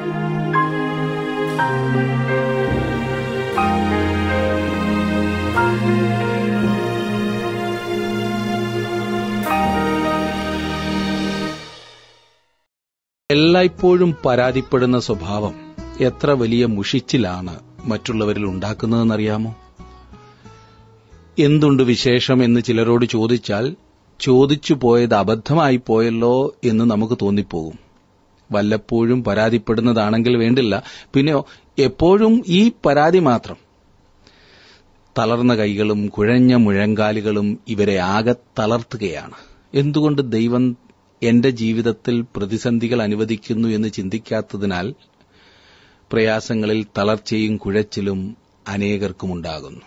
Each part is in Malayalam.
എല്ലായ്പ്പോഴും പരാതിപ്പെടുന്ന സ്വഭാവം എത്ര വലിയ മുഷിച്ചിലാണ് മറ്റുള്ളവരിൽ ഉണ്ടാക്കുന്നതെന്നറിയാമോ എന്തുണ്ട് വിശേഷം എന്ന് ചിലരോട് ചോദിച്ചാൽ ചോദിച്ചു പോയത് അബദ്ധമായി പോയല്ലോ എന്ന് നമുക്ക് തോന്നിപ്പോകും വല്ലപ്പോഴും പരാതിപ്പെടുന്നതാണെങ്കിൽ വേണ്ടില്ല പിന്നെയോ എപ്പോഴും ഈ പരാതി മാത്രം തളർന്ന കൈകളും കുഴഞ്ഞ മുഴങ്കാലുകളും ഇവരെ ആകെ തളർത്തുകയാണ് എന്തുകൊണ്ട് ദൈവം എന്റെ ജീവിതത്തിൽ പ്രതിസന്ധികൾ അനുവദിക്കുന്നു എന്ന് ചിന്തിക്കാത്തതിനാൽ പ്രയാസങ്ങളിൽ തളർച്ചയും കുഴച്ചിലും അനേകർക്കുമുണ്ടാകുന്നു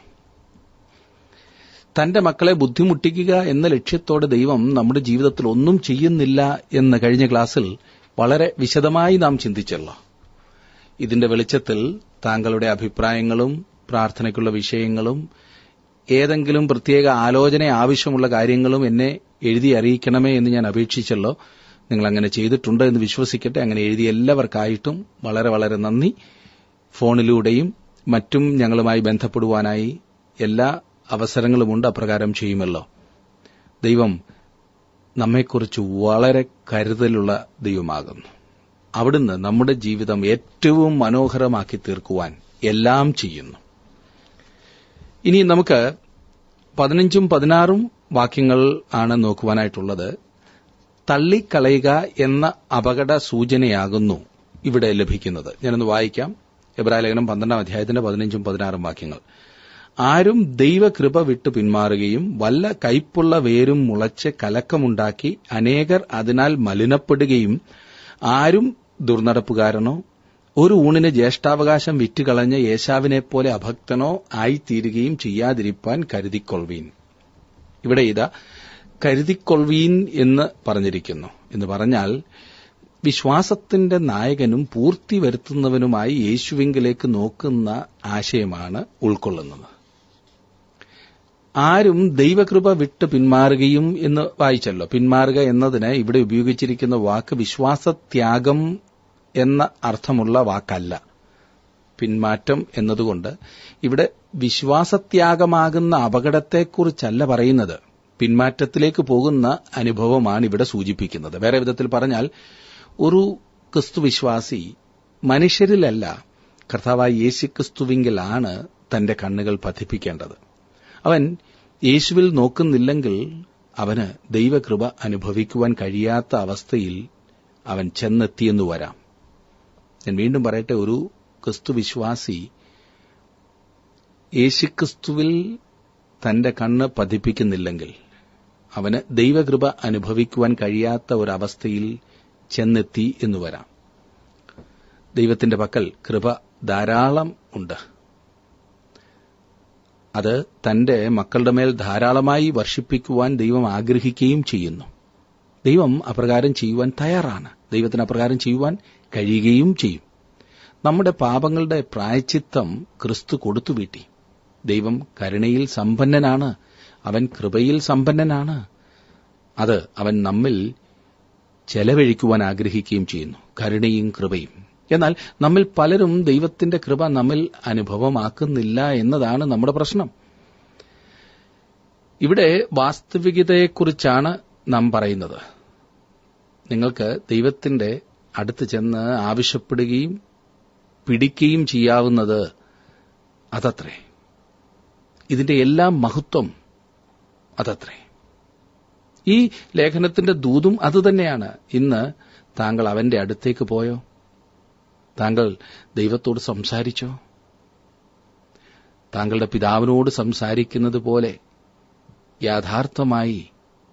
തന്റെ മക്കളെ ബുദ്ധിമുട്ടിക്കുക എന്ന ലക്ഷ്യത്തോടെ ദൈവം നമ്മുടെ ജീവിതത്തിൽ ഒന്നും ചെയ്യുന്നില്ല എന്ന് കഴിഞ്ഞ ക്ലാസ്സിൽ വളരെ വിശദമായി നാം ചിന്തിച്ചല്ലോ ഇതിന്റെ വെളിച്ചത്തിൽ താങ്കളുടെ അഭിപ്രായങ്ങളും പ്രാർത്ഥനയ്ക്കുള്ള വിഷയങ്ങളും ഏതെങ്കിലും പ്രത്യേക ആലോചന ആവശ്യമുള്ള കാര്യങ്ങളും എന്നെ എഴുതി അറിയിക്കണമേ എന്ന് ഞാൻ അപേക്ഷിച്ചല്ലോ നിങ്ങൾ അങ്ങനെ ചെയ്തിട്ടുണ്ട് എന്ന് വിശ്വസിക്കട്ടെ അങ്ങനെ എഴുതിയ എല്ലാവർക്കായിട്ടും വളരെ വളരെ നന്ദി ഫോണിലൂടെയും മറ്റും ഞങ്ങളുമായി ബന്ധപ്പെടുവാനായി എല്ലാ അവസരങ്ങളുമുണ്ട് അപ്രകാരം ചെയ്യുമല്ലോ ദൈവം നമ്മെക്കുറിച്ച് വളരെ കരുതലുള്ള ദൈവമാകുന്നു അവിടുന്ന് നമ്മുടെ ജീവിതം ഏറ്റവും മനോഹരമാക്കി തീർക്കുവാൻ എല്ലാം ചെയ്യുന്നു ഇനി നമുക്ക് പതിനഞ്ചും പതിനാറും വാക്യങ്ങൾ ആണ് നോക്കുവാനായിട്ടുള്ളത് തള്ളിക്കളയുക എന്ന അപകട സൂചനയാകുന്നു ഇവിടെ ലഭിക്കുന്നത് ഞാനൊന്ന് വായിക്കാം എബ്രാഹിം ലേഖനം പന്ത്രണ്ടാം അധ്യായത്തിന്റെ പതിനഞ്ചും പതിനാറും വാക്യങ്ങൾ ആരും ദൈവകൃപ വിട്ടു പിന്മാറുകയും വല്ല കൈപ്പുള്ള വേരും മുളച്ച് കലക്കമുണ്ടാക്കി അനേകർ അതിനാൽ മലിനപ്പെടുകയും ആരും ദുർനടപ്പുകാരനോ ഒരു ഊണിന് ജ്യേഷ്ഠാവകാശം വിറ്റുകളഞ്ഞ യേശാവിനെപ്പോലെ അഭക്തനോ ആയിത്തീരുകയും ചെയ്യാതിരിപ്പാൻ കരുതിക്കൊള്ളുവീൻ ഇവിടെ ഇതാ കരുതിക്കൊള്ളുവീൻ എന്ന് പറഞ്ഞിരിക്കുന്നു എന്ന് പറഞ്ഞാൽ വിശ്വാസത്തിന്റെ നായകനും പൂർത്തി വരുത്തുന്നവനുമായി യേശുവിങ്കിലേക്ക് നോക്കുന്ന ആശയമാണ് ഉൾക്കൊള്ളുന്നത് ആരും ദൈവകൃപ വിട്ട് പിന്മാറുകയും എന്ന് വായിച്ചല്ലോ പിന്മാറുക എന്നതിന് ഇവിടെ ഉപയോഗിച്ചിരിക്കുന്ന വാക്ക് വിശ്വാസത്യാഗം എന്ന അർത്ഥമുള്ള വാക്കല്ല പിന്മാറ്റം എന്നതുകൊണ്ട് ഇവിടെ വിശ്വാസത്യാഗമാകുന്ന അപകടത്തെക്കുറിച്ചല്ല പറയുന്നത് പിന്മാറ്റത്തിലേക്ക് പോകുന്ന അനുഭവമാണ് ഇവിടെ സൂചിപ്പിക്കുന്നത് വേറെ വിധത്തിൽ പറഞ്ഞാൽ ഒരു ക്രിസ്തുവിശ്വാസി മനുഷ്യരിലല്ല കർത്താവായ യേശുക്രിസ്തുവിങ്കിലാണ് തന്റെ കണ്ണുകൾ പതിപ്പിക്കേണ്ടത് അവൻ യേശുവിൽ നോക്കുന്നില്ലെങ്കിൽ അവന് ദൈവകൃപ അനുഭവിക്കുവാൻ കഴിയാത്ത അവസ്ഥയിൽ അവൻ ചെന്നെത്തിയെന്നു വരാം ഞാൻ വീണ്ടും പറയട്ടെ ഒരു ക്രിസ്തുവിശ്വാസി യേശുക്രിസ്തുവിൽ തന്റെ കണ്ണ് പതിപ്പിക്കുന്നില്ലെങ്കിൽ അവന് ദൈവകൃപ അനുഭവിക്കുവാൻ കഴിയാത്ത ഒരവസ്ഥയിൽ ചെന്നെത്തി എന്ന് വരാം ദൈവത്തിന്റെ പക്കൽ കൃപ ധാരാളം ഉണ്ട് അത് തന്റെ മക്കളുടെ മേൽ ധാരാളമായി വർഷിപ്പിക്കുവാൻ ദൈവം ആഗ്രഹിക്കുകയും ചെയ്യുന്നു ദൈവം അപ്രകാരം ചെയ്യുവാൻ തയ്യാറാണ് ദൈവത്തിന് അപ്രകാരം ചെയ്യുവാൻ കഴിയുകയും ചെയ്യും നമ്മുടെ പാപങ്ങളുടെ പ്രായച്ചിത്തം ക്രിസ്തു കൊടുത്തു വീട്ടി ദൈവം കരുണയിൽ സമ്പന്നനാണ് അവൻ കൃപയിൽ സമ്പന്നനാണ് അത് അവൻ നമ്മിൽ ചെലവഴിക്കുവാൻ ആഗ്രഹിക്കുകയും ചെയ്യുന്നു കരുണയും കൃപയും എന്നാൽ നമ്മിൽ പലരും ദൈവത്തിന്റെ കൃപ നമ്മിൽ അനുഭവമാക്കുന്നില്ല എന്നതാണ് നമ്മുടെ പ്രശ്നം ഇവിടെ വാസ്തവികതയെക്കുറിച്ചാണ് നാം പറയുന്നത് നിങ്ങൾക്ക് ദൈവത്തിന്റെ അടുത്ത് ചെന്ന് ആവശ്യപ്പെടുകയും പിടിക്കുകയും ചെയ്യാവുന്നത് അതത്രേ ഇതിന്റെ എല്ലാം മഹത്വം അതത്രേ ഈ ലേഖനത്തിന്റെ ദൂതും അതുതന്നെയാണ് ഇന്ന് താങ്കൾ അവന്റെ അടുത്തേക്ക് പോയോ താങ്കൾ ദൈവത്തോട് സംസാരിച്ചോ താങ്കളുടെ പിതാവിനോട് സംസാരിക്കുന്നത് പോലെ യാഥാർത്ഥമായി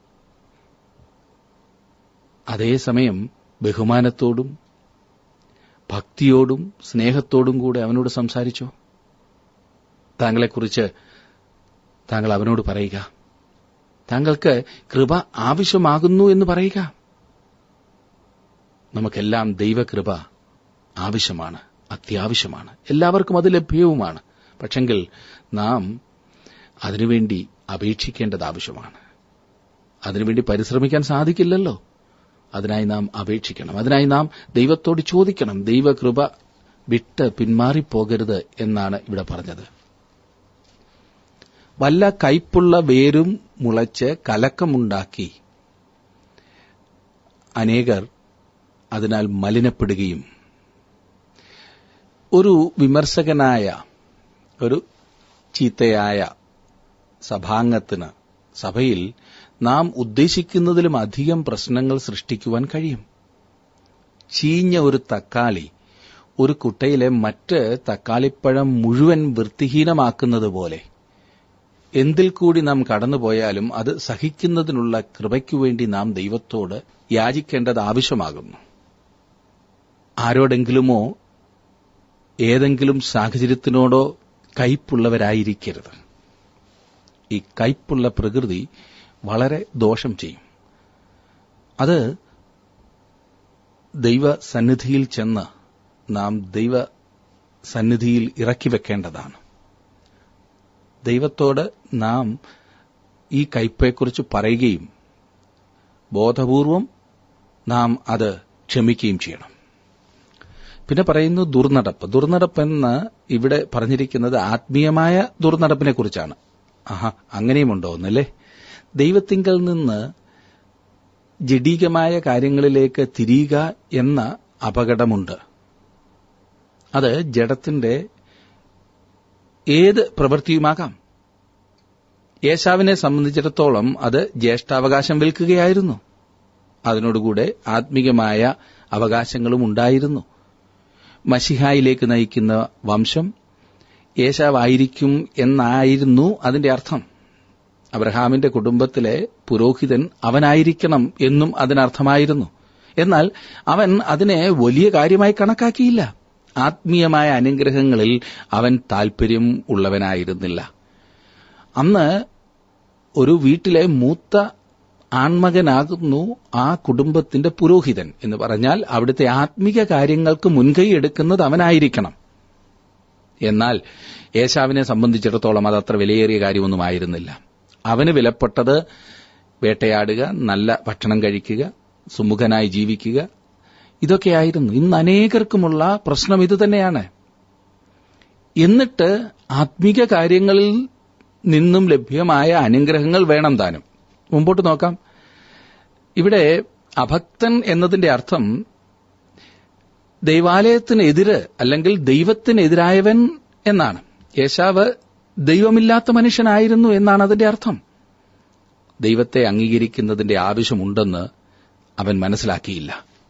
അതേസമയം ബഹുമാനത്തോടും ഭക്തിയോടും സ്നേഹത്തോടും കൂടെ അവനോട് സംസാരിച്ചോ താങ്കളെക്കുറിച്ച് താങ്കൾ അവനോട് പറയുക താങ്കൾക്ക് കൃപ ആവശ്യമാകുന്നു എന്ന് പറയുക നമുക്കെല്ലാം ദൈവകൃപ ആവശ്യമാണ് അത്യാവശ്യമാണ് എല്ലാവർക്കും അത് ലഭ്യവുമാണ് പക്ഷെങ്കിൽ നാം അതിനുവേണ്ടി അപേക്ഷിക്കേണ്ടത് ആവശ്യമാണ് അതിനുവേണ്ടി പരിശ്രമിക്കാൻ സാധിക്കില്ലല്ലോ അതിനായി നാം അപേക്ഷിക്കണം അതിനായി നാം ദൈവത്തോട് ചോദിക്കണം ദൈവകൃപ വിട്ട് പിന്മാറിപ്പോകരുത് എന്നാണ് ഇവിടെ പറഞ്ഞത് വല്ല കയ്പുള്ള വേരും മുളച്ച് കലക്കമുണ്ടാക്കി അനേകർ അതിനാൽ മലിനപ്പെടുകയും ഒരു വിമർശകനായ ഒരു ചീത്തയായ സഭാംഗത്തിന് സഭയിൽ നാം ഉദ്ദേശിക്കുന്നതിലും അധികം പ്രശ്നങ്ങൾ സൃഷ്ടിക്കുവാൻ കഴിയും ചീഞ്ഞ ഒരു തക്കാളി ഒരു കുട്ടയിലെ മറ്റ് തക്കാളിപ്പഴം മുഴുവൻ വൃത്തിഹീനമാക്കുന്നത് പോലെ എന്തിൽ കൂടി നാം കടന്നുപോയാലും അത് സഹിക്കുന്നതിനുള്ള കൃപയ്ക്കു വേണ്ടി നാം ദൈവത്തോട് യാചിക്കേണ്ടത് ആവശ്യമാകുന്നു ആരോടെങ്കിലുമോ ഏതെങ്കിലും സാഹചര്യത്തിനോടോ കയ്പുള്ളവരായിരിക്കരുത് ഈ കയ്പുള്ള പ്രകൃതി വളരെ ദോഷം ചെയ്യും അത് ദൈവസന്നിധിയിൽ ചെന്ന് നാം ദൈവ സന്നിധിയിൽ ഇറക്കി വെക്കേണ്ടതാണ് ദൈവത്തോട് നാം ഈ കയ്പയെക്കുറിച്ച് പറയുകയും ബോധപൂർവം നാം അത് ക്ഷമിക്കുകയും ചെയ്യണം പിന്നെ പറയുന്നു ദുർനടപ്പ് ദുർനടപ്പ് എന്ന് ഇവിടെ പറഞ്ഞിരിക്കുന്നത് ആത്മീയമായ ദുർനടപ്പിനെ കുറിച്ചാണ് ആഹാ അങ്ങനെയുമുണ്ടോ എന്നല്ലേ ദൈവത്തിങ്കൽ നിന്ന് ജഡീകമായ കാര്യങ്ങളിലേക്ക് തിരിയുക എന്ന അപകടമുണ്ട് അത് ജഡത്തിന്റെ ഏത് പ്രവൃത്തിയുമാകാം യേശാവിനെ സംബന്ധിച്ചിടത്തോളം അത് ജ്യേഷ്ഠാവകാശം വിൽക്കുകയായിരുന്നു അതിനോടുകൂടെ ആത്മീകമായ അവകാശങ്ങളും ഉണ്ടായിരുന്നു മഷിഹായിലേക്ക് നയിക്കുന്ന വംശം യേശാവായിരിക്കും എന്നായിരുന്നു അതിന്റെ അർത്ഥം അബ്രഹാമിന്റെ കുടുംബത്തിലെ പുരോഹിതൻ അവനായിരിക്കണം എന്നും അതിനർത്ഥമായിരുന്നു എന്നാൽ അവൻ അതിനെ വലിയ കാര്യമായി കണക്കാക്കിയില്ല ആത്മീയമായ അനുഗ്രഹങ്ങളിൽ അവൻ താൽപര്യം ഉള്ളവനായിരുന്നില്ല അന്ന് ഒരു വീട്ടിലെ മൂത്ത ആൺമകനാകുന്നു ആ കുടുംബത്തിന്റെ പുരോഹിതൻ എന്ന് പറഞ്ഞാൽ അവിടുത്തെ ആത്മീക കാര്യങ്ങൾക്ക് മുൻകൈ എടുക്കുന്നത് അവനായിരിക്കണം എന്നാൽ യേശാവിനെ സംബന്ധിച്ചിടത്തോളം അത് അത്ര വിലയേറിയ കാര്യമൊന്നുമായിരുന്നില്ല അവന് വിലപ്പെട്ടത് വേട്ടയാടുക നല്ല ഭക്ഷണം കഴിക്കുക സുമുഖനായി ജീവിക്കുക ഇതൊക്കെയായിരുന്നു ഇന്ന് അനേകർക്കുമുള്ള പ്രശ്നം ഇതുതന്നെയാണ് എന്നിട്ട് ആത്മീക കാര്യങ്ങളിൽ നിന്നും ലഭ്യമായ അനുഗ്രഹങ്ങൾ വേണം താനും മുമ്പോട്ട് നോക്കാം ഇവിടെ അഭക്തൻ എന്നതിന്റെ അർത്ഥം ദൈവാലയത്തിനെതിര് അല്ലെങ്കിൽ ദൈവത്തിനെതിരായവൻ എന്നാണ് യേശാവ് ദൈവമില്ലാത്ത മനുഷ്യനായിരുന്നു എന്നാണ് അതിന്റെ അർത്ഥം ദൈവത്തെ അംഗീകരിക്കുന്നതിന്റെ ആവശ്യമുണ്ടെന്ന് അവൻ മനസ്സിലാക്കിയില്ല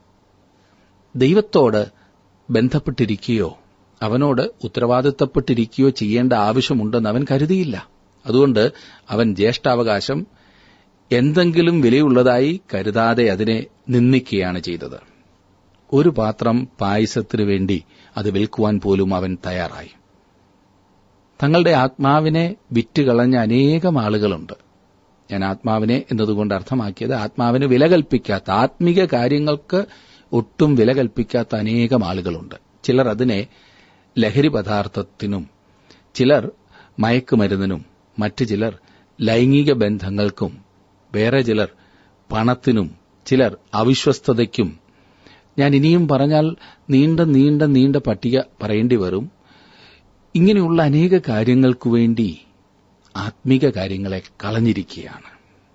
ദൈവത്തോട് ബന്ധപ്പെട്ടിരിക്കുകയോ അവനോട് ഉത്തരവാദിത്തപ്പെട്ടിരിക്കുകയോ ചെയ്യേണ്ട ആവശ്യമുണ്ടെന്ന് അവൻ കരുതിയില്ല അതുകൊണ്ട് അവൻ ജ്യേഷ്ഠാവകാശം എന്തെങ്കിലും വിലയുള്ളതായി കരുതാതെ അതിനെ നിന്ദിക്കുകയാണ് ചെയ്തത് ഒരു പാത്രം പായസത്തിനു വേണ്ടി അത് വിൽക്കുവാൻ പോലും അവൻ തയ്യാറായി തങ്ങളുടെ ആത്മാവിനെ വിറ്റുകളഞ്ഞ അനേകം ആളുകളുണ്ട് ഞാൻ ആത്മാവിനെ എന്നതുകൊണ്ട് അർത്ഥമാക്കിയത് ആത്മാവിന് വില കൽപ്പിക്കാത്ത ആത്മീക കാര്യങ്ങൾക്ക് ഒട്ടും വില കൽപ്പിക്കാത്ത അനേകം ആളുകളുണ്ട് ചിലർ അതിനെ ലഹരി പദാർത്ഥത്തിനും ചിലർ മയക്കുമരുന്നിനും മറ്റു ചിലർ ലൈംഗിക ബന്ധങ്ങൾക്കും വേറെ ചിലർ പണത്തിനും ചിലർ അവിശ്വസ്തതയ്ക്കും ഞാൻ ഇനിയും പറഞ്ഞാൽ നീണ്ട നീണ്ട നീണ്ട പട്ടിക പറയേണ്ടി വരും ഇങ്ങനെയുള്ള അനേക കാര്യങ്ങൾക്കു വേണ്ടി ആത്മീക കാര്യങ്ങളെ കളഞ്ഞിരിക്കുകയാണ്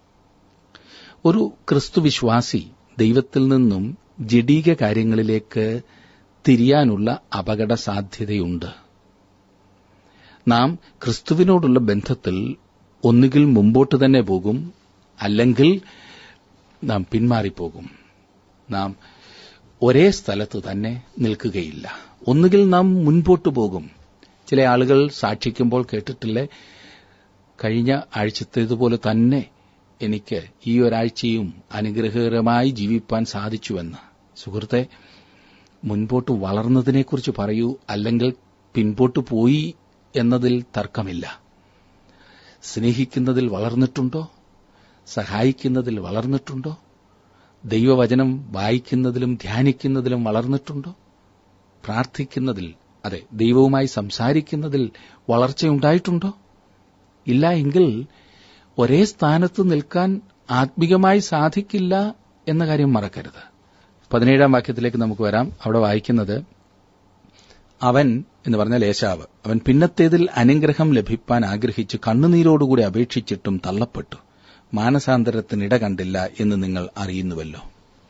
ഒരു ക്രിസ്തുവിശ്വാസി ദൈവത്തിൽ നിന്നും ജഡീക കാര്യങ്ങളിലേക്ക് തിരിയാനുള്ള അപകട സാധ്യതയുണ്ട് നാം ക്രിസ്തുവിനോടുള്ള ബന്ധത്തിൽ ഒന്നുകിൽ മുമ്പോട്ട് തന്നെ പോകും അല്ലെങ്കിൽ നാം പിന്മാറിപ്പോകും നാം ഒരേ സ്ഥലത്ത് തന്നെ നിൽക്കുകയില്ല ഒന്നുകിൽ നാം മുൻപോട്ട് പോകും ചില ആളുകൾ സാക്ഷിക്കുമ്പോൾ കേട്ടിട്ടില്ലേ കഴിഞ്ഞ ആഴ്ചത്തേതുപോലെ തന്നെ എനിക്ക് ഈ ഒരാഴ്ചയും അനുഗ്രഹകരമായി ജീവിപ്പാൻ സാധിച്ചുവെന്ന് സുഹൃത്തെ മുൻപോട്ട് വളർന്നതിനെക്കുറിച്ച് പറയൂ അല്ലെങ്കിൽ പിൻപോട്ട് പോയി എന്നതിൽ തർക്കമില്ല സ്നേഹിക്കുന്നതിൽ വളർന്നിട്ടുണ്ടോ സഹായിക്കുന്നതിൽ വളർന്നിട്ടുണ്ടോ ദൈവവചനം വായിക്കുന്നതിലും ധ്യാനിക്കുന്നതിലും വളർന്നിട്ടുണ്ടോ പ്രാർത്ഥിക്കുന്നതിൽ അതെ ദൈവവുമായി സംസാരിക്കുന്നതിൽ വളർച്ചയുണ്ടായിട്ടുണ്ടോ ഇല്ല എങ്കിൽ ഒരേ സ്ഥാനത്ത് നിൽക്കാൻ ആത്മികമായി സാധിക്കില്ല എന്ന കാര്യം മറക്കരുത് പതിനേഴാം വാക്യത്തിലേക്ക് നമുക്ക് വരാം അവിടെ വായിക്കുന്നത് അവൻ എന്ന് പറഞ്ഞാൽ ഏശാവ് അവൻ പിന്നത്തേതിൽ അനുഗ്രഹം ലഭിപ്പാൻ ആഗ്രഹിച്ച് കണ്ണുനീരോടുകൂടി അപേക്ഷിച്ചിട്ടും തള്ളപ്പെട്ടു മാനസാന്തരത്തിനിട കണ്ടില്ല എന്ന് നിങ്ങൾ അറിയുന്നുവല്ലോ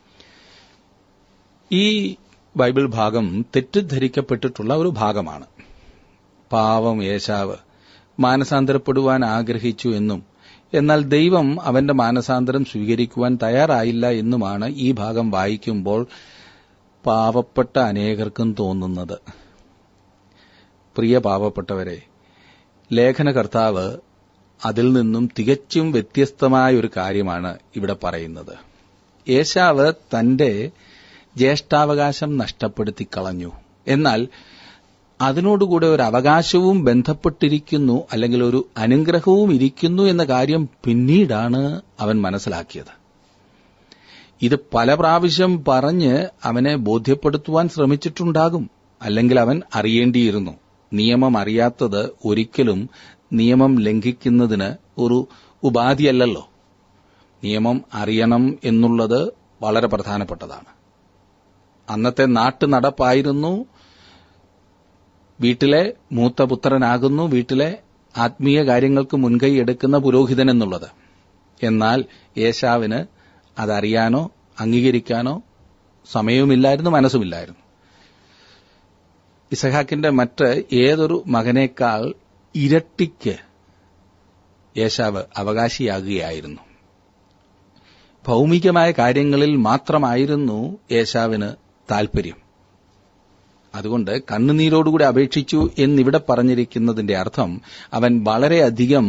ഈ ബൈബിൾ ഭാഗം തെറ്റിദ്ധരിക്കപ്പെട്ടിട്ടുള്ള ഒരു ഭാഗമാണ് പാവം യേശാവ് മാനസാന്തരപ്പെടുവാൻ ആഗ്രഹിച്ചു എന്നും എന്നാൽ ദൈവം അവന്റെ മാനസാന്തരം സ്വീകരിക്കുവാൻ തയ്യാറായില്ല എന്നുമാണ് ഈ ഭാഗം വായിക്കുമ്പോൾ പാവപ്പെട്ട അനേകർക്കും തോന്നുന്നത് പ്രിയ പാവപ്പെട്ടവരെ ലേഖനകർത്താവ് അതിൽ നിന്നും തികച്ചും വ്യത്യസ്തമായ ഒരു കാര്യമാണ് ഇവിടെ പറയുന്നത് യേശാവ് തന്റെ ജ്യേഷ്ഠാവകാശം നഷ്ടപ്പെടുത്തി കളഞ്ഞു എന്നാൽ അതിനോടുകൂടെ ഒരു അവകാശവും ബന്ധപ്പെട്ടിരിക്കുന്നു അല്ലെങ്കിൽ ഒരു അനുഗ്രഹവും ഇരിക്കുന്നു എന്ന കാര്യം പിന്നീടാണ് അവൻ മനസ്സിലാക്കിയത് ഇത് പല പ്രാവശ്യം പറഞ്ഞ് അവനെ ബോധ്യപ്പെടുത്തുവാൻ ശ്രമിച്ചിട്ടുണ്ടാകും അല്ലെങ്കിൽ അവൻ അറിയേണ്ടിയിരുന്നു നിയമം അറിയാത്തത് ഒരിക്കലും നിയമം ലംഘിക്കുന്നതിന് ഒരു ഉപാധിയല്ലല്ലോ നിയമം അറിയണം എന്നുള്ളത് വളരെ പ്രധാനപ്പെട്ടതാണ് അന്നത്തെ നാട്ടു നടപ്പായിരുന്നു വീട്ടിലെ മൂത്ത പുത്രനാകുന്നു വീട്ടിലെ ആത്മീയ കാര്യങ്ങൾക്ക് മുൻകൈ എടുക്കുന്ന പുരോഹിതൻ എന്നുള്ളത് എന്നാൽ യേശാവിന് അതറിയാനോ അംഗീകരിക്കാനോ സമയവുമില്ലായിരുന്നു മനസ്സുമില്ലായിരുന്നു ഇസഹാക്കിന്റെ മറ്റ് ഏതൊരു മകനേക്കാൾ ഇരട്ടിക്ക് യേശാവ് അവകാശിയാകുകയായിരുന്നു ഭൗമികമായ കാര്യങ്ങളിൽ മാത്രമായിരുന്നു യേശാവിന് താൽപര്യം അതുകൊണ്ട് കണ്ണുനീരോടുകൂടി അപേക്ഷിച്ചു എന്നിവിടെ പറഞ്ഞിരിക്കുന്നതിന്റെ അർത്ഥം അവൻ വളരെയധികം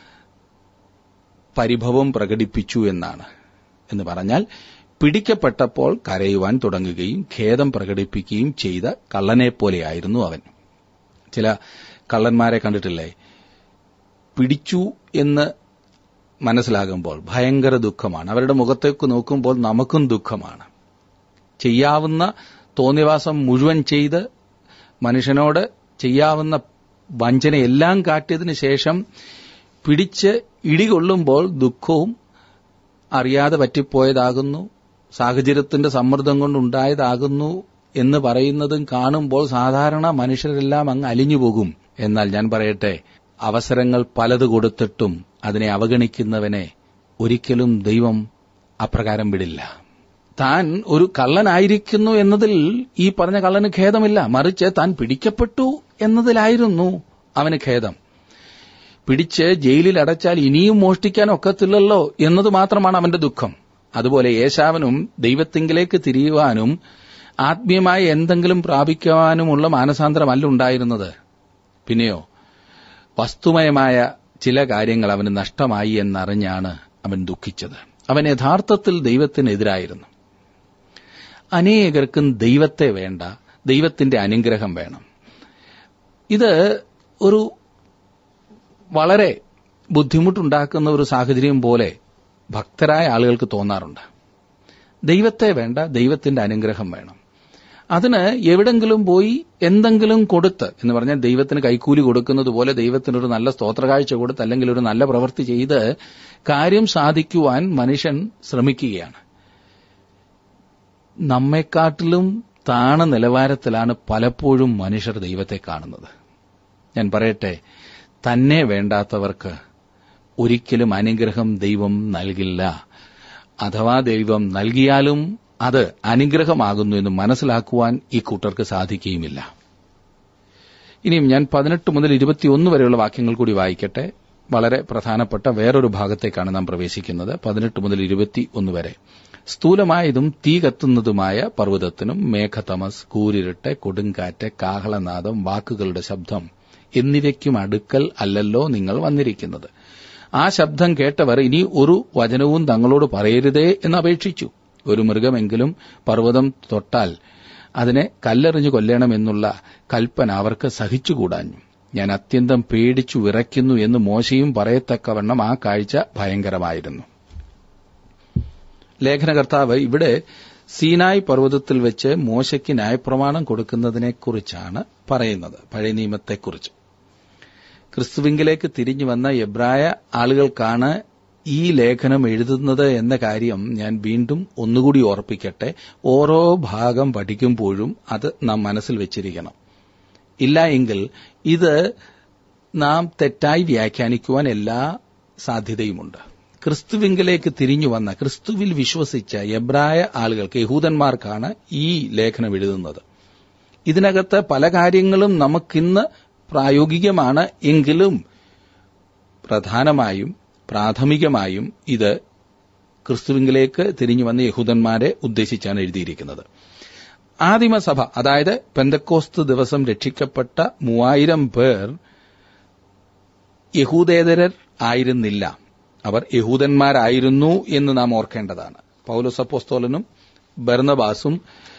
പരിഭവം പ്രകടിപ്പിച്ചു എന്നാണ് എന്ന് പറഞ്ഞാൽ പിടിക്കപ്പെട്ടപ്പോൾ കരയുവാൻ തുടങ്ങുകയും ഖേദം പ്രകടിപ്പിക്കുകയും ചെയ്ത കള്ളനെപ്പോലെയായിരുന്നു അവൻ ചില കള്ളന്മാരെ കണ്ടിട്ടില്ലേ പിടിച്ചു എന്ന് മനസ്സിലാകുമ്പോൾ ഭയങ്കര ദുഃഖമാണ് അവരുടെ മുഖത്തേക്ക് നോക്കുമ്പോൾ നമുക്കും ദുഃഖമാണ് ചെയ്യാവുന്ന തോന്നിവാസം മുഴുവൻ ചെയ്ത് മനുഷ്യനോട് ചെയ്യാവുന്ന വഞ്ചനയെല്ലാം കാട്ടിയതിനു ശേഷം പിടിച്ച് ഇടികൊള്ളുമ്പോൾ ദുഃഖവും അറിയാതെ പറ്റിപ്പോയതാകുന്നു സാഹചര്യത്തിന്റെ സമ്മർദ്ദം കൊണ്ടുണ്ടായതാകുന്നു എന്ന് പറയുന്നതും കാണുമ്പോൾ സാധാരണ മനുഷ്യരെല്ലാം അങ്ങ് അലിഞ്ഞുപോകും എന്നാൽ ഞാൻ പറയട്ടെ അവസരങ്ങൾ പലത് കൊടുത്തിട്ടും അതിനെ അവഗണിക്കുന്നവനെ ഒരിക്കലും ദൈവം അപ്രകാരം വിടില്ല താൻ ഒരു കള്ളനായിരിക്കുന്നു എന്നതിൽ ഈ പറഞ്ഞ കള്ളന് ഖേദമില്ല മറിച്ച് താൻ പിടിക്കപ്പെട്ടു എന്നതിലായിരുന്നു അവന് ഖേദം പിടിച്ച് ജയിലിൽ അടച്ചാൽ ഇനിയും മോഷ്ടിക്കാൻ ഒക്കത്തില്ലല്ലോ എന്നത് മാത്രമാണ് അവന്റെ ദുഃഖം അതുപോലെ യേശാവനും ദൈവത്തിങ്കിലേക്ക് തിരിയുവാനും ആത്മീയമായ എന്തെങ്കിലും പ്രാപിക്കുവാനുമുള്ള മാനസാന്തരമല്ല ഉണ്ടായിരുന്നത് പിന്നെയോ വസ്തുമയമായ ചില കാര്യങ്ങൾ അവന് നഷ്ടമായി എന്നറിഞ്ഞാണ് അവൻ ദുഃഖിച്ചത് അവൻ യഥാർത്ഥത്തിൽ ദൈവത്തിനെതിരായിരുന്നു അനേകർക്കും ദൈവത്തെ വേണ്ട ദൈവത്തിന്റെ അനുഗ്രഹം വേണം ഇത് ഒരു വളരെ ബുദ്ധിമുട്ടുണ്ടാക്കുന്ന ഒരു സാഹചര്യം പോലെ ഭക്തരായ ആളുകൾക്ക് തോന്നാറുണ്ട് ദൈവത്തെ വേണ്ട ദൈവത്തിന്റെ അനുഗ്രഹം വേണം അതിന് എവിടെങ്കിലും പോയി എന്തെങ്കിലും കൊടുത്ത് എന്ന് പറഞ്ഞാൽ ദൈവത്തിന് കൈക്കൂലി കൊടുക്കുന്നത് പോലെ ദൈവത്തിനൊരു നല്ല സ്തോത്രകാഴ്ച കൊടുത്ത് അല്ലെങ്കിൽ ഒരു നല്ല പ്രവൃത്തി ചെയ്ത് കാര്യം സാധിക്കുവാൻ മനുഷ്യൻ ശ്രമിക്കുകയാണ് നമ്മെക്കാട്ടിലും താണ നിലവാരത്തിലാണ് പലപ്പോഴും മനുഷ്യർ ദൈവത്തെ കാണുന്നത് ഞാൻ പറയട്ടെ തന്നെ വേണ്ടാത്തവർക്ക് ഒരിക്കലും അനുഗ്രഹം ദൈവം നൽകില്ല അഥവാ ദൈവം നൽകിയാലും അത് അനുഗ്രഹമാകുന്നു എന്ന് മനസ്സിലാക്കുവാൻ ഈ കൂട്ടർക്ക് സാധിക്കുകയുമില്ല ഇനിയും ഞാൻ പതിനെട്ട് മുതൽ ഇരുപത്തിയൊന്ന് വരെയുള്ള വാക്യങ്ങൾ കൂടി വായിക്കട്ടെ വളരെ പ്രധാനപ്പെട്ട വേറൊരു ഭാഗത്തേക്കാണ് നാം പ്രവേശിക്കുന്നത് പതിനെട്ട് മുതൽ ഇരുപത്തി ഒന്ന് വരെ സ്ഥൂലമായതും തീ കത്തുന്നതുമായ പർവ്വതത്തിനും മേഘതമസ് കൂരിരുട്ട് കൊടുങ്കാറ്റ് കാഹളനാദം വാക്കുകളുടെ ശബ്ദം എന്നിവയ്ക്കും അടുക്കൽ അല്ലല്ലോ നിങ്ങൾ വന്നിരിക്കുന്നത് ആ ശബ്ദം കേട്ടവർ ഇനി ഒരു വചനവും തങ്ങളോട് പറയരുതേ എന്ന് അപേക്ഷിച്ചു ഒരു മൃഗമെങ്കിലും പർവ്വതം തൊട്ടാൽ അതിനെ കല്ലെറിഞ്ഞു കൊല്ലണമെന്നുള്ള കൽപ്പന അവർക്ക് സഹിച്ചുകൂടാഞ്ഞു ഞാൻ അത്യന്തം പേടിച്ചു വിറയ്ക്കുന്നു എന്ന് മോശയും പറയത്തക്കവണ്ണം ആ കാഴ്ച ഭയങ്കരമായിരുന്നു ലേഖനകർത്താവ് ഇവിടെ സീനായ് പർവ്വതത്തിൽ വെച്ച് മോശയ്ക്ക് ന്യായപ്രമാണം കൊടുക്കുന്നതിനെക്കുറിച്ചാണ് പറയുന്നത് പഴയ നിയമത്തെക്കുറിച്ച് ക്രിസ്തുവിങ്കിലേക്ക് തിരിഞ്ഞു വന്ന എബ്രായ ആളുകൾക്കാണ് ഈ ലേഖനം എഴുതുന്നത് എന്ന കാര്യം ഞാൻ വീണ്ടും ഒന്നുകൂടി ഓർപ്പിക്കട്ടെ ഓരോ ഭാഗം പഠിക്കുമ്പോഴും അത് നാം മനസ്സിൽ വെച്ചിരിക്കണം ഇല്ല എങ്കിൽ ഇത് നാം തെറ്റായി വ്യാഖ്യാനിക്കുവാൻ എല്ലാ സാധ്യതയുമുണ്ട് ക്രിസ്തുവിങ്കിലേക്ക് തിരിഞ്ഞു വന്ന ക്രിസ്തുവിൽ വിശ്വസിച്ച എബ്രായ ആളുകൾക്ക് യഹൂദന്മാർക്കാണ് ഈ ലേഖനം എഴുതുന്നത് ഇതിനകത്ത് പല കാര്യങ്ങളും നമുക്കിന്ന് പ്രായോഗികമാണ് എങ്കിലും പ്രധാനമായും പ്രാഥമികമായും ഇത് ക്രിസ്തുവിങ്കിലേക്ക് തിരിഞ്ഞു വന്ന യഹൂദന്മാരെ ഉദ്ദേശിച്ചാണ് എഴുതിയിരിക്കുന്നത് ആദിമസഭ അതായത് പെന്തക്കോസ്ത് ദിവസം രക്ഷിക്കപ്പെട്ട മൂവായിരം പേർ യഹൂദേതരർ ആയിരുന്നില്ല അവർ യഹൂദന്മാരായിരുന്നു എന്ന് നാം ഓർക്കേണ്ടതാണ് പൗലോസപ്പോസ്തോലനും ബർണബാസും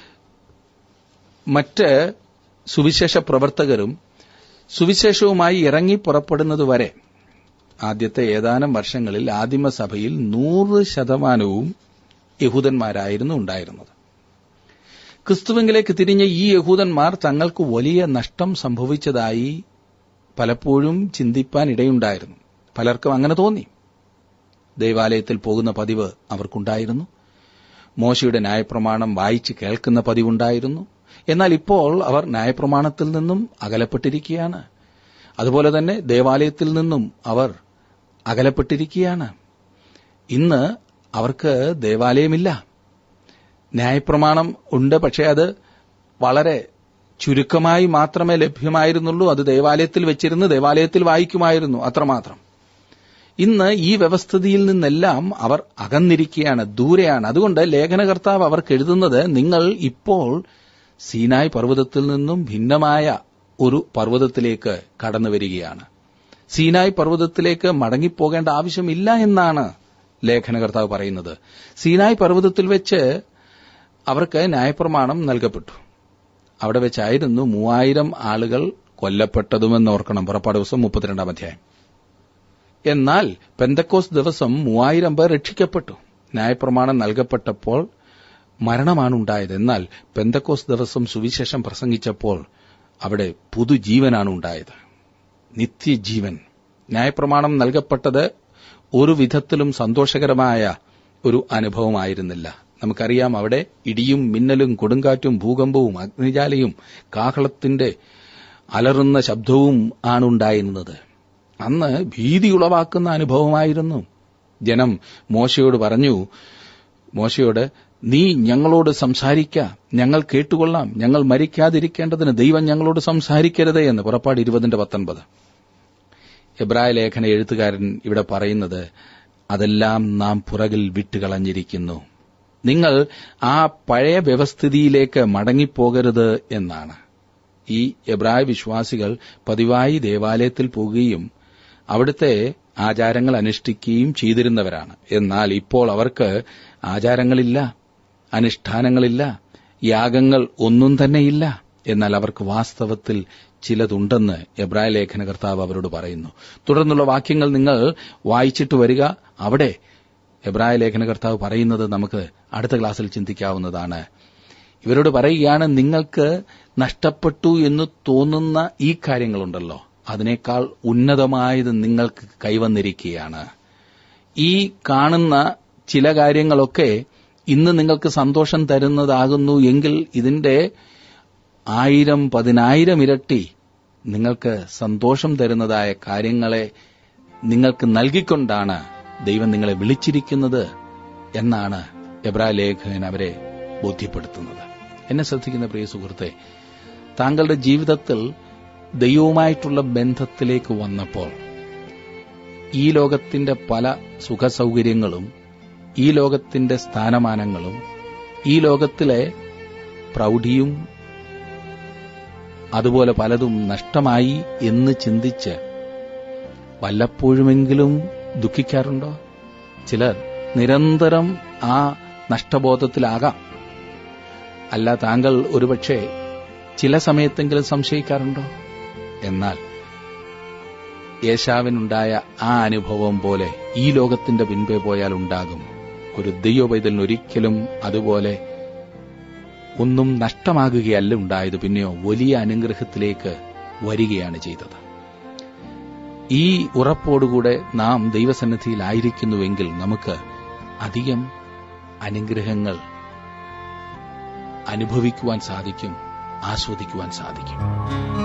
മറ്റ് സുവിശേഷ പ്രവർത്തകരും സുവിശേഷവുമായി ഇറങ്ങി പുറപ്പെടുന്നതുവരെ ആദ്യത്തെ ഏതാനും വർഷങ്ങളിൽ ആദിമസഭയിൽ നൂറ് ശതമാനവും യഹൂദന്മാരായിരുന്നു ഉണ്ടായിരുന്നത് ക്രിസ്തുവിങ്കിലേക്ക് തിരിഞ്ഞ ഈ യഹൂദന്മാർ തങ്ങൾക്ക് വലിയ നഷ്ടം സംഭവിച്ചതായി പലപ്പോഴും ചിന്തിപ്പാൻ ഇടയുണ്ടായിരുന്നു പലർക്കും അങ്ങനെ തോന്നി ദേവാലയത്തിൽ പോകുന്ന പതിവ് അവർക്കുണ്ടായിരുന്നു മോശയുടെ ന്യായപ്രമാണം വായിച്ച് കേൾക്കുന്ന പതിവുണ്ടായിരുന്നു എന്നാൽ ഇപ്പോൾ അവർ ന്യായപ്രമാണത്തിൽ നിന്നും അകലപ്പെട്ടിരിക്കുകയാണ് അതുപോലെ തന്നെ ദേവാലയത്തിൽ നിന്നും അവർ അകലപ്പെട്ടിരിക്കുകയാണ് ഇന്ന് അവർക്ക് ദേവാലയമില്ല ന്യായപ്രമാണം ഉണ്ട് പക്ഷേ അത് വളരെ ചുരുക്കമായി മാത്രമേ ലഭ്യമായിരുന്നുള്ളൂ അത് ദേവാലയത്തിൽ വെച്ചിരുന്ന് ദേവാലയത്തിൽ വായിക്കുമായിരുന്നു അത്രമാത്രം ഇന്ന് ഈ വ്യവസ്ഥിതിയിൽ നിന്നെല്ലാം അവർ അകന്നിരിക്കുകയാണ് ദൂരെയാണ് അതുകൊണ്ട് ലേഖനകർത്താവ് അവർക്ക് എഴുതുന്നത് നിങ്ങൾ ഇപ്പോൾ സീനായ് പർവ്വതത്തിൽ നിന്നും ഭിന്നമായ ഒരു പർവ്വതത്തിലേക്ക് കടന്നു വരികയാണ് സീനായ് പർവ്വതത്തിലേക്ക് മടങ്ങിപ്പോകേണ്ട ആവശ്യമില്ല എന്നാണ് ലേഖനകർത്താവ് പറയുന്നത് സീനായ് പർവ്വതത്തിൽ വെച്ച് അവർക്ക് ന്യായപ്രമാണം നൽകപ്പെട്ടു അവിടെ വെച്ചായിരുന്നു മൂവായിരം ആളുകൾ കൊല്ലപ്പെട്ടതുമെന്ന് ഓർക്കണം പുറപ്പാട് ദിവസം മുപ്പത്തിരണ്ടാം അധ്യായം എന്നാൽ പെന്തക്കോസ് ദിവസം മൂവായിരം പേർ രക്ഷിക്കപ്പെട്ടു ന്യായപ്രമാണം നൽകപ്പെട്ടപ്പോൾ മരണമാണ് ഉണ്ടായത് എന്നാൽ പെന്തക്കോസ് ദിവസം സുവിശേഷം പ്രസംഗിച്ചപ്പോൾ അവിടെ പുതുജീവനാണ് ഉണ്ടായത് നിത്യജീവൻ ന്യായപ്രമാണം നൽകപ്പെട്ടത് ഒരു വിധത്തിലും സന്തോഷകരമായ ഒരു അനുഭവമായിരുന്നില്ല നമുക്കറിയാം അവിടെ ഇടിയും മിന്നലും കൊടുങ്കാറ്റും ഭൂകമ്പവും അഗ്നിജാലയും കാഹളത്തിന്റെ അലറുന്ന ശബ്ദവും ആണ് ഉണ്ടായിരുന്നത് അന്ന് ഭീതി ഉളവാക്കുന്ന അനുഭവമായിരുന്നു ജനം മോശയോട് പറഞ്ഞു മോശയോട് നീ ഞങ്ങളോട് സംസാരിക്ക ഞങ്ങൾ കേട്ടുകൊള്ളാം ഞങ്ങൾ മരിക്കാതിരിക്കേണ്ടതിന് ദൈവം ഞങ്ങളോട് സംസാരിക്കരുത് എന്ന് പുറപ്പാട് ഇരുപതിന്റെ പത്തൊൻപത് എബ്രായ ലേഖന എഴുത്തുകാരൻ ഇവിടെ പറയുന്നത് അതെല്ലാം നാം പുറകിൽ വിട്ടുകളഞ്ഞിരിക്കുന്നു നിങ്ങൾ ആ പഴയ വ്യവസ്ഥിതിയിലേക്ക് മടങ്ങിപ്പോകരുത് എന്നാണ് ഈ എബ്രായ വിശ്വാസികൾ പതിവായി ദേവാലയത്തിൽ പോകുകയും അവിടുത്തെ ആചാരങ്ങൾ അനുഷ്ഠിക്കുകയും ചെയ്തിരുന്നവരാണ് എന്നാൽ ഇപ്പോൾ അവർക്ക് ആചാരങ്ങളില്ല അനുഷ്ഠാനങ്ങളില്ല യാഗങ്ങൾ ഒന്നും തന്നെയില്ല എന്നാൽ അവർക്ക് വാസ്തവത്തിൽ ചിലതുണ്ടെന്ന് എബ്രായ ലേഖനകർത്താവ് അവരോട് പറയുന്നു തുടർന്നുള്ള വാക്യങ്ങൾ നിങ്ങൾ വായിച്ചിട്ട് വരിക അവിടെ എബ്രായ ലേഖനകർത്താവ് പറയുന്നത് നമുക്ക് അടുത്ത ക്ലാസ്സിൽ ചിന്തിക്കാവുന്നതാണ് ഇവരോട് പറയുകയാണ് നിങ്ങൾക്ക് നഷ്ടപ്പെട്ടു എന്ന് തോന്നുന്ന ഈ കാര്യങ്ങളുണ്ടല്ലോ അതിനേക്കാൾ ഉന്നതമായത് നിങ്ങൾക്ക് കൈവന്നിരിക്കുകയാണ് ഈ കാണുന്ന ചില കാര്യങ്ങളൊക്കെ ഇന്ന് നിങ്ങൾക്ക് സന്തോഷം തരുന്നതാകുന്നു എങ്കിൽ ഇതിന്റെ ആയിരം പതിനായിരം ഇരട്ടി നിങ്ങൾക്ക് സന്തോഷം തരുന്നതായ കാര്യങ്ങളെ നിങ്ങൾക്ക് നൽകിക്കൊണ്ടാണ് ദൈവം നിങ്ങളെ വിളിച്ചിരിക്കുന്നത് എന്നാണ് എബ്രാ ലേഖകൻ അവരെ ബോധ്യപ്പെടുത്തുന്നത് എന്നെ ശ്രദ്ധിക്കുന്ന പ്രിയ സുഹൃത്തെ താങ്കളുടെ ജീവിതത്തിൽ ദൈവവുമായിട്ടുള്ള ബന്ധത്തിലേക്ക് വന്നപ്പോൾ ഈ ലോകത്തിന്റെ പല സുഖസൗകര്യങ്ങളും ഈ ലോകത്തിന്റെ സ്ഥാനമാനങ്ങളും ഈ ലോകത്തിലെ പ്രൗഢിയും അതുപോലെ പലതും നഷ്ടമായി എന്ന് ചിന്തിച്ച് വല്ലപ്പോഴുമെങ്കിലും ദുഃഖിക്കാറുണ്ടോ ചിലർ നിരന്തരം ആ നഷ്ടബോധത്തിലാകാം അല്ല താങ്കൾ ഒരുപക്ഷെ ചില സമയത്തെങ്കിലും സംശയിക്കാറുണ്ടോ എന്നാൽ യേശാവിനുണ്ടായ ആ അനുഭവം പോലെ ഈ ലോകത്തിന്റെ പിൻപേ പോയാൽ ഉണ്ടാകും ഒരു ദൈവപൈതലിന് ഒരിക്കലും അതുപോലെ ഒന്നും നഷ്ടമാകുകയല്ല ഉണ്ടായത് പിന്നെയോ വലിയ അനുഗ്രഹത്തിലേക്ക് വരികയാണ് ചെയ്തത് ഈ ഉറപ്പോടുകൂടെ നാം ദൈവസന്നിധിയിലായിരിക്കുന്നുവെങ്കിൽ നമുക്ക് അധികം അനുഗ്രഹങ്ങൾ അനുഭവിക്കുവാൻ സാധിക്കും ആസ്വദിക്കുവാൻ സാധിക്കും